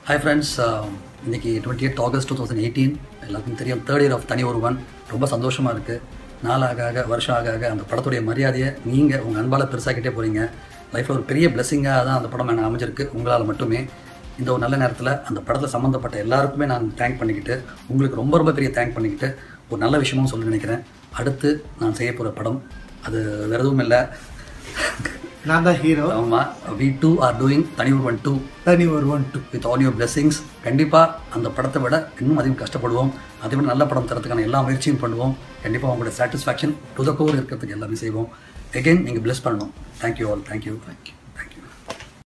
hi friends இன்னைக்கு twenty eight August two thousand eighteen எல்லாருக்கும் தெரியும் தேர்ட் இயர் ஆஃப் தனி ஒருவன் ரொம்ப சந்தோஷமாக இருக்குது நாளாக ஆக வருஷம் ஆக ஆக அந்த படத்துடைய மரியாதையை நீங்கள் உங்கள் அன்பால் பெருசாக்கிட்டே போகிறீங்க லைஃப்பில் ஒரு பெரிய பிளெஸிங்காக தான் அந்த படம் எனக்கு அமைஞ்சிருக்கு உங்களால் மட்டுமே இந்த ஒரு நல்ல நேரத்தில் அந்த படத்தில் சம்மந்தப்பட்ட எல்லாருக்குமே நான் தேங்க் பண்ணிக்கிட்டு உங்களுக்கு ரொம்ப ரொம்ப பெரிய தேங்க் பண்ணிக்கிட்டு ஒரு நல்ல விஷயமும் சொல்ல நினைக்கிறேன் அடுத்து நான் செய்ய போகிற படம் அது வேறு எதுவும் இல்லை நான் தான் ஹீரோ ஆமாம் வி டூ ஆர் டூயிங் தனி ஒருவன் டூ தனி ஒரு one two with all your blessings கண்டிப்பாக அந்த படத்தை விட இன்னும் அதிகம் கஷ்டப்படுவோம் அதை விட நல்ல படம் தரத்துக்கான எல்லா முயற்சியும் பண்ணுவோம் கண்டிப்பாக உங்களோட சாட்டிஸ்ஃபேக்ஷன் டு த கோர் இருக்கிறதுக்கு எல்லாமே செய்வோம் எகைன் நீங்கள் பிளஸ் பண்ணணும் தேங்க்யூ ஆல் தேங்க்யூ தேங்க்யூ